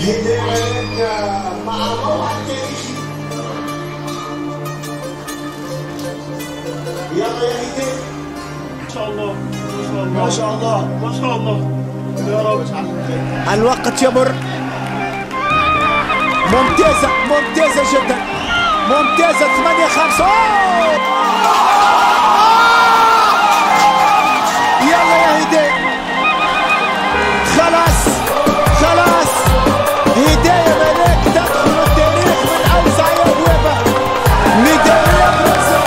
هداية ملاك مع موعد تاريخي يلا يا هداية ما شاء الله ما شاء الله ما شاء الله يا رب الوقت يمر ممتازة ممتازة جدا ممتازة 8 5 يلا يا هداية خلاص خلاص هداية ملاك تدخل التاريخ من أوسع أبوابه ميدالية برونزية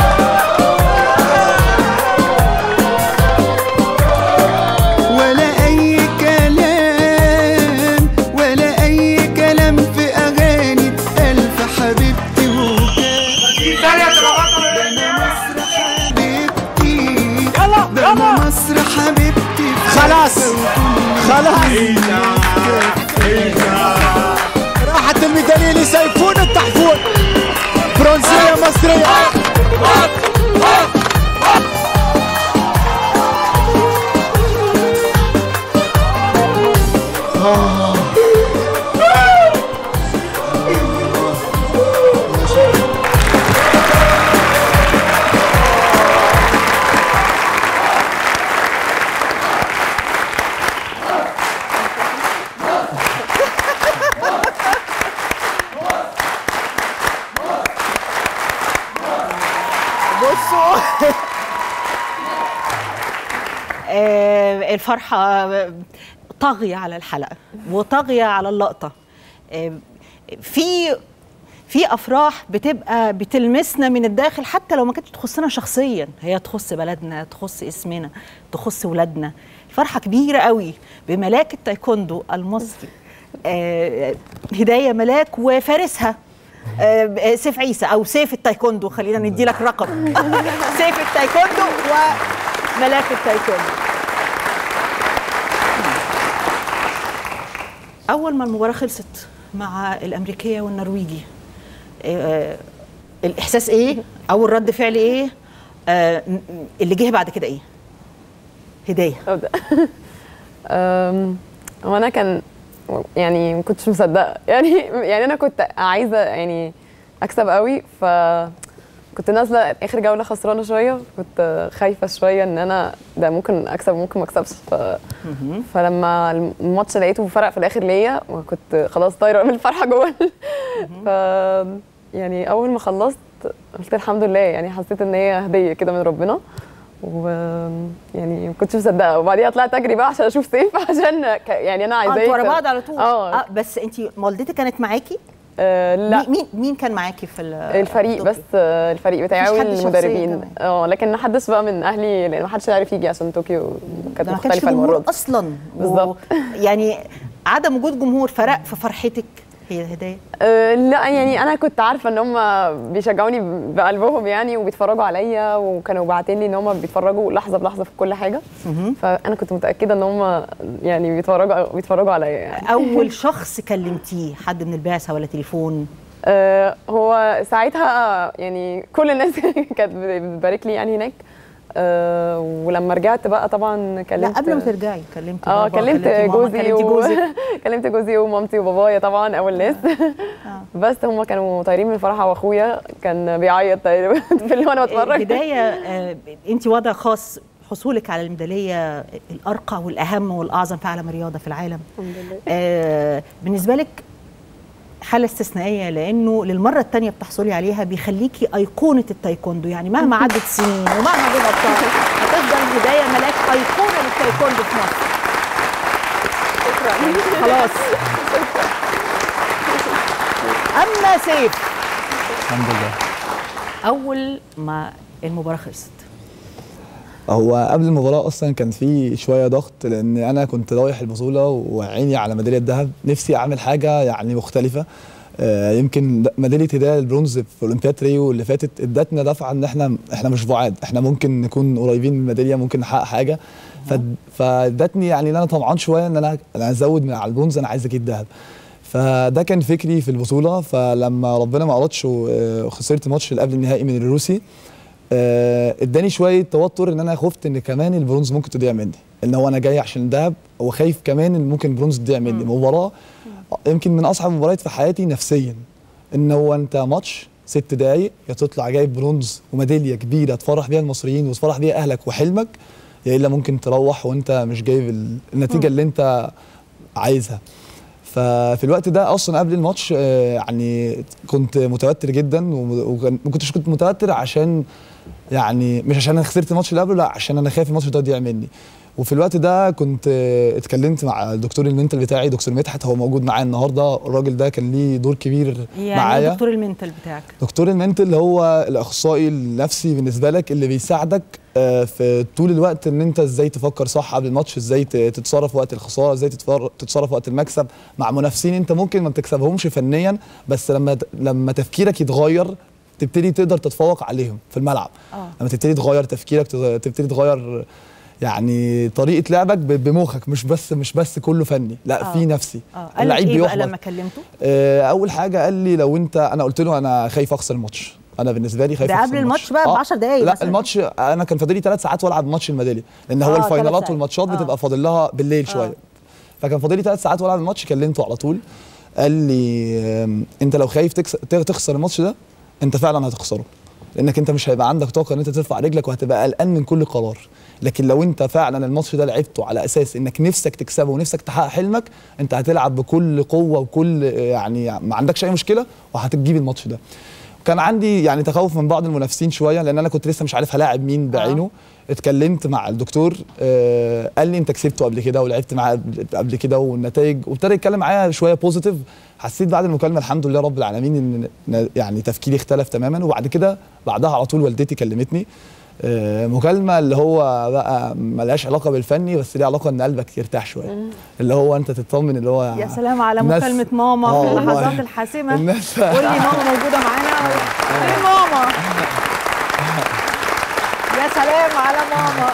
ولا اي كلام ولا اي كلام في اغاني الف حبيبتي وكان ده انا مصر حبيبتي ده انا مصر حبيبتي خلاص خلاص راحت الميدالية لسيفون التحفون برونزية مصرية بصوا آه، الفرحة طاغية على الحلقة وطاغية على اللقطة آه، في في افراح بتبقى بتلمسنا من الداخل حتى لو ما كانتش تخصنا شخصيا هي تخص بلدنا تخص اسمنا تخص ولادنا الفرحه كبيره قوي بملاك التايكوندو المصري آه، هدايه ملاك وفارسها آه، سيف عيسى او سيف التايكوندو خلينا ندي لك رقم سيف التايكوندو وملاك التايكوندو اول ما المباراه خلصت مع الامريكيه والنرويجي آه، الاحساس ايه اول رد فعل ايه آه، م- م- اللي جه بعد كده ايه هدايه ابدا أم، هو انا كان يعني ما كنتش مصدقه يعني يعني انا كنت عايزه يعني اكسب قوي ف كنت نازله اخر جوله خسرانه شويه كنت خايفه شويه ان انا ده ممكن اكسب وممكن ما اكسبش ف... فلما الماتش لقيته فرق في الاخر ليا وكنت خلاص طايره من الفرحه جوه ف يعني اول ما خلصت قلت الحمد لله يعني حسيت ان هي هديه كده من ربنا و يعني ما كنتش مصدقه وبعديها طلعت اجري بقى عشان اشوف سيف عشان ك... يعني انا آه، عايزاه انتوا ورا يكسب. بعض على طول اه آه بس انت والدتك كانت معاكي آه لا مين- مين مين كان معاكي في ال- الفريق طوكيو؟ بس آه، الفريق بتاعي مفيش حد شخصية والمدربين كمان. اه لكن ما حدش بقى من اهلي لان ما حدش يعرف يجي عشان طوكيو كانت ده ما كانش في مختلفه المره جمهور دي اصلا بالظبط. و- يعني عدم وجود جمهور فرق في فرحتك هي هدايه أه لا يعني انا كنت عارفه ان هم بيشجعوني بقلبهم يعني وبيتفرجوا عليا وكانوا باعتين لي ان هم بيتفرجوا لحظه بلحظه في كل حاجه فانا كنت متاكده ان هم يعني بيتفرجوا بيتفرجوا عليا يعني اول شخص كلمتيه حد من البعثه ولا تليفون أه هو ساعتها يعني كل الناس كانت بتبارك لي يعني هناك أه ولما رجعت بقى طبعا لا كلمت قبل ما ترجعي كلمت اه بابا، كلمت كلمتي ماما، جوزي كلمتي و... جوزك كلمت جوزي ومامتي وبابايا طبعا اول ناس بس هم كانوا طايرين من الفرحه واخويا كان بيعيط تقريبا في اللي وانا بتفرج بدايه انت وضع خاص حصولك على الميداليه الارقى والاهم والاعظم في عالم الرياضه في العالم الحمد لله آه، بالنسبه لك حالة استثنائية لأنه للمرة الثانية بتحصلي عليها بيخليكي أيقونة التايكوندو يعني مهما عدت سنين ومهما جه أبطال هتفضل هداية ملاك أيقونة للتايكوندو في مصر شكرا خلاص أما سيف الحمد لله أول ما المباراة خلصت هو قبل المباراة أصلا كان في شوية ضغط لأن أنا كنت رايح البطولة وعيني على ميدالية الذهب نفسي أعمل حاجة يعني مختلفة آه، يمكن د- ميدالية هداية البرونز في أولمبياد ريو اللي فاتت ادتنا دفعة إن إحنا إحنا مش بعاد إحنا ممكن نكون قريبين من الميدالية ممكن نحقق حاجة فد- فادتني يعني إن أنا طمعان شوية إن أنا أنا أزود من على البرونز أنا عايز أجيب ذهب فده كان فكري في البطولة فلما ربنا ما أردش وخسرت ماتش اللي قبل النهائي من الروسي آه، اداني شويه توتر ان انا خفت ان كمان البرونز ممكن تضيع مني ان هو انا جاي عشان الذهب وخايف كمان ان ممكن البرونز تضيع مني مباراه يمكن من اصعب المباريات في حياتي نفسيا ان هو انت ماتش ست دقايق يا تطلع جايب برونز وميداليه كبيره تفرح بيها المصريين وتفرح بيها اهلك وحلمك يا الا ممكن تروح وانت مش جايب ال- النتيجه اللي انت عايزها ففي الوقت ده اصلا قبل الماتش آه، يعني كنت متوتر جدا وم- وكان- ما كنتش كنت متوتر عشان يعني مش عشان انا خسرت الماتش اللي قبله لا عشان انا خايف الماتش ده يضيع مني وفي الوقت ده كنت آه، اتكلمت مع الدكتور المنتال بتاعي دكتور مدحت هو موجود معايا النهارده الراجل ده كان ليه دور كبير يعني معايا دكتور المنتال بتاعك دكتور المنتل هو الاخصائي النفسي بالنسبه لك اللي بيساعدك آه، في طول الوقت ان انت ازاي تفكر صح قبل الماتش ازاي ت- تتصرف وقت الخساره ازاي تتفر- تتصرف وقت المكسب مع منافسين انت ممكن ما بتكسبهمش فنيا بس لما ت- لما تفكيرك يتغير تبتدي تقدر تتفوق عليهم في الملعب آه. لما تبتدي تغير تفكيرك تغ- تبتدي تغير يعني طريقه لعبك ب- بمخك مش بس مش بس كله فني لا آه. في نفسي اه قال لك اللعيب ايه بقى بيحبط. لما كلمته آه، اول حاجه قال لي لو انت انا قلت له انا خايف اخسر الماتش انا بالنسبه لي خايف ده اخسر قبل الماتش بقى ب 10 دقايق لا مثلاً. الماتش انا كان فاضلي ثلاث ساعات والعب ماتش الميداليه لان هو آه، ثلاث الفاينالات ساعات. والماتشات آه. بتبقى فاضل لها بالليل شويه فكان فاضلي ثلاث ساعات والعب الماتش كلمته على طول قال لي آم، انت لو خايف تكس- ت- تخسر الماتش ده انت فعلا هتخسره لانك انت مش هيبقى عندك طاقه ان انت ترفع رجلك وهتبقى قلقان من كل قرار لكن لو انت فعلا الماتش ده لعبته على اساس انك نفسك تكسبه ونفسك تحقق حلمك انت هتلعب بكل قوه وكل يعني ما عندكش اي مشكله وهتجيب الماتش ده كان عندي يعني تخوف من بعض المنافسين شويه لان انا كنت لسه مش عارف هلاعب مين بعينه اتكلمت مع الدكتور آه قال لي انت كسبته قبل كده ولعبت معاه قبل- قبل كده والنتائج وابتدى يتكلم معايا شويه بوزيتيف حسيت بعد المكالمه الحمد لله رب العالمين ان إن يعني تفكيري اختلف تماما وبعد كده بعدها على طول والدتي كلمتني آه، مكالمه اللي هو بقى ملهاش علاقه بالفني بس ليها علاقه ان قلبك يرتاح شويه اللي هو انت تطمن اللي هو يا سلام على الناس- مكالمة ماما آه في والله. اللحظات الحاسمة الناس قول لي ماما موجودة معانا ايه ماما يا سلام على ماما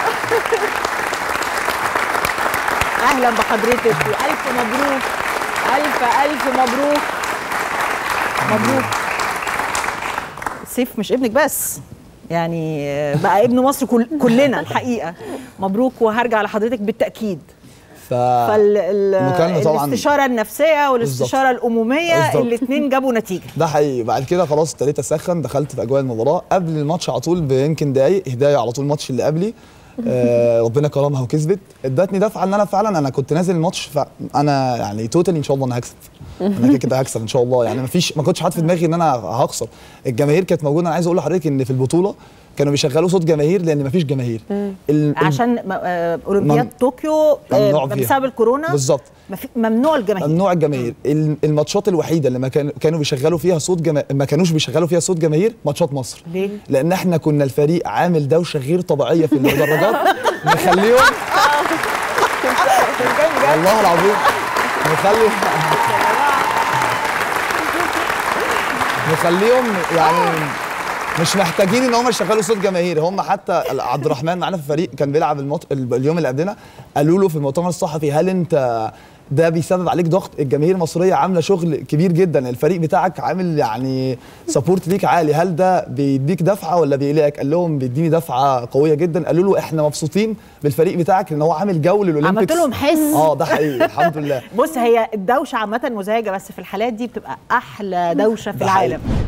اهلا بحضرتك والف مبروك الف الف مبروك مبروك سيف مش ابنك بس يعني بقى ابن مصر كل كلنا الحقيقه مبروك وهرجع لحضرتك بالتاكيد ف المكالمة طبعاً- فالاستشاره النفسيه والاستشاره الاموميه بالظبط. الاثنين جابوا نتيجه ده حقيقي بعد كده خلاص ابتديت اسخن دخلت في اجواء المباراه قبل الماتش على طول بيمكن دقايق هدايه على طول الماتش اللي قبلي آه ربنا كرمها وكسبت ادتني دفعه ان انا فعلا انا كنت نازل الماتش فانا يعني توتالي ان شاء الله انا هكسب انا كده كده هكسب ان شاء الله يعني ما فيش ما كنتش حاطط في دماغي ان انا هخسر الجماهير كانت موجوده انا عايز اقول لحضرتك ان في البطوله كانوا بيشغلوا صوت جماهير لان ما فيش جماهير ال- ال- عشان م- آه، اولمبياد مم- طوكيو ممنوع آه، فيها. بسبب الكورونا بالظبط مفي- ممنوع الجماهير ممنوع الجماهير ال- الماتشات الوحيده اللي ما كان- كانوا بيشغلوا فيها صوت جما... ما كانوش بيشغلوا فيها صوت جماهير ماتشات مصر ليه؟ لان احنا كنا الفريق عامل دوشه غير طبيعيه في المدرجات نخليهم والله العظيم نخلي نخليهم يعني مش محتاجين ان هم يشغلوا صوت جماهير هم حتى عبد الرحمن معانا في الفريق كان بيلعب المط... اليوم اللي قبلنا قالوا له في المؤتمر الصحفي هل انت ده بيسبب عليك ضغط الجماهير المصريه عامله شغل كبير جدا الفريق بتاعك عامل يعني سبورت ليك عالي هل ده بيديك دفعه ولا بيقلقك قال لهم بيديني دفعه قويه جدا قالوا له احنا مبسوطين بالفريق بتاعك لان هو عامل جو للاولمبيكس عملت لهم حس اه ده حقيقي الحمد لله بص هي الدوشه عامه مزعجه بس في الحالات دي بتبقى احلى دوشه في ده حقيقي. العالم